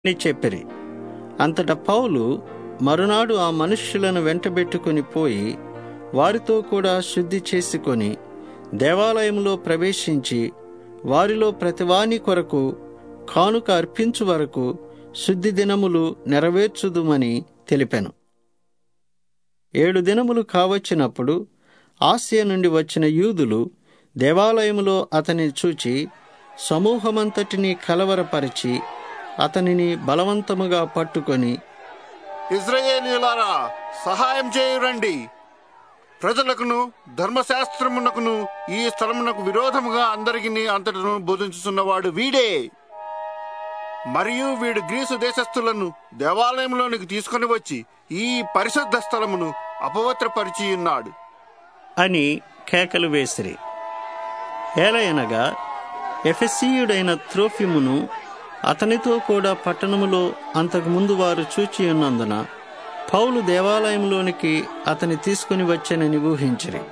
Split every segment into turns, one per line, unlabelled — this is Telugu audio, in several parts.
అని చెప్పిరి అంతట పౌలు మరునాడు ఆ మనుష్యులను వెంటబెట్టుకుని పోయి వారితో కూడా శుద్ధి చేసుకొని దేవాలయంలో ప్రవేశించి వారిలో ప్రతివాని కొరకు కానుక అర్పించు వరకు శుద్ధి దినములు నెరవేర్చుదుమని తెలిపెను ఏడు దినములు కావచ్చినప్పుడు ఆసియా నుండి వచ్చిన యూదులు దేవాలయములో అతని చూచి సమూహమంతటిని కలవరపరిచి అతనిని బలవంతముగా పట్టుకొని
ఇజ్రాయేలీయులారా సహాయం చేయురండి ప్రజలకును ధర్మశాస్త్రమునకును ఈ స్థలమునకు విరోధముగా అందరికీ అంతటను బోధించుతున్నవాడు వీడే మరియు వీడు గ్రీసు దేశస్థులను దేవాలయంలోనికి తీసుకొని వచ్చి ఈ పరిశుద్ధ స్థలమును అపవిత్రపరిచి ఉన్నాడు
అని కేకలు వేసిరి ఏలయనగా ఎఫెసీయుడైన త్రోఫిమును అతనితో కూడా పట్టణములో అంతకుముందు వారు చూచి ఉన్నందున పౌలు దేవాలయంలోనికి అతని తీసుకుని వచ్చానని ఊహించిరి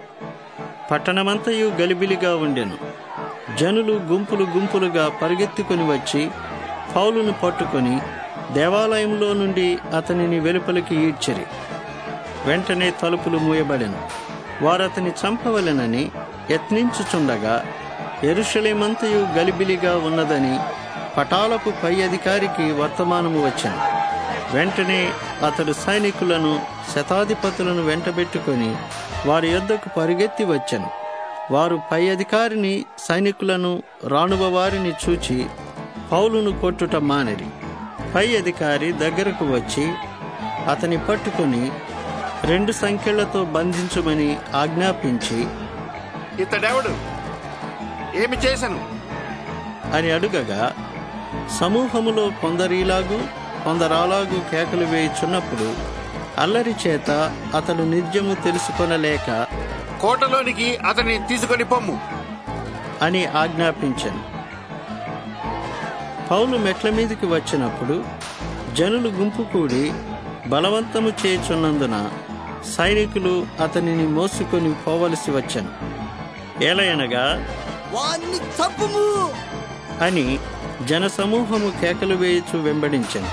పట్టణమంతయు గలిబిలిగా ఉండెను జనులు గుంపులు గుంపులుగా పరిగెత్తుకుని వచ్చి పౌలును పట్టుకొని దేవాలయంలో నుండి అతనిని వెలుపలికి ఈడ్చిరి వెంటనే తలుపులు మూయబడెను వారతని చంపవలెనని యత్నించుచుండగా ఎరుషలేమంతయు గలిబిలిగా ఉన్నదని పటాలపు పై అధికారికి వర్తమానము వచ్చాను వెంటనే అతడు సైనికులను శతాధిపతులను వెంటబెట్టుకొని వారి యొద్దకు పరిగెత్తి వచ్చాను వారు పై అధికారిని సైనికులను రాణువ వారిని చూచి పౌలును కొట్టుట మానిరి పై అధికారి దగ్గరకు వచ్చి అతని పట్టుకొని రెండు సంఖ్యలతో బంధించమని ఆజ్ఞాపించి
ఇతడెవడు ఏమి చేశను
అని అడుగగా సమూహములో కొందరిలాగు కొందరాలాగు కేకలు వేయుచున్నప్పుడు అల్లరి చేత అతడు నిజము తెలుసుకొనలేక
కోటలోనికి అతన్ని తీసుకొని పొమ్ము
అని ఆజ్ఞాపించాను పౌలు మెట్ల మీదకి వచ్చినప్పుడు జనులు గుంపు కూడి బలవంతము చేయుచున్నందున సైనికులు అతనిని మోసుకొని పోవలసి వచ్చాను ఏలయనగా
వాణ్ణి చంపుము
అని జనసమూహము కేకలు వేయుచు వెంబడించెను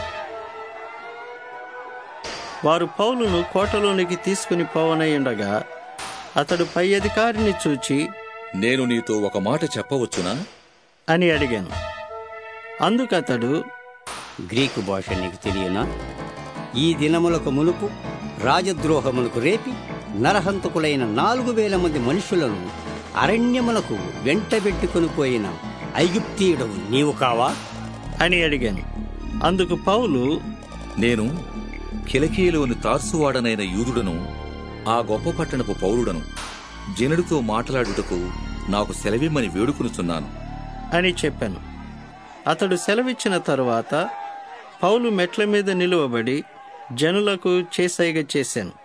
వారు పౌలును కోటలోనికి తీసుకుని పోవనయ్యుండగా అతడు పై అధికారిని చూచి
నేను నీతో ఒక మాట చెప్పవచ్చునా
అని అడిగాను అందుకతడు
గ్రీకు భాష నీకు తెలియనా ఈ దినములకు మునుపు రాజద్రోహములకు రేపి నరహంతకులైన నాలుగు వేల మంది మనుషులను అరణ్యములకు వెంటబెట్టుకుని పోయిన ఐగుప్తీయుడవు నీవు కావా
అని అడిగాను అందుకు పౌలు
నేను కిలకీలోని తార్సువాడనైన యూదుడను ఆ గొప్ప పట్టణపు పౌరుడను జనుడితో మాట్లాడుటకు నాకు సెలవిమ్మని వేడుకొనుచున్నాను
అని చెప్పాను అతడు సెలవిచ్చిన తరువాత పౌలు మెట్ల మీద నిలువబడి జనులకు చేసైగ చేశాను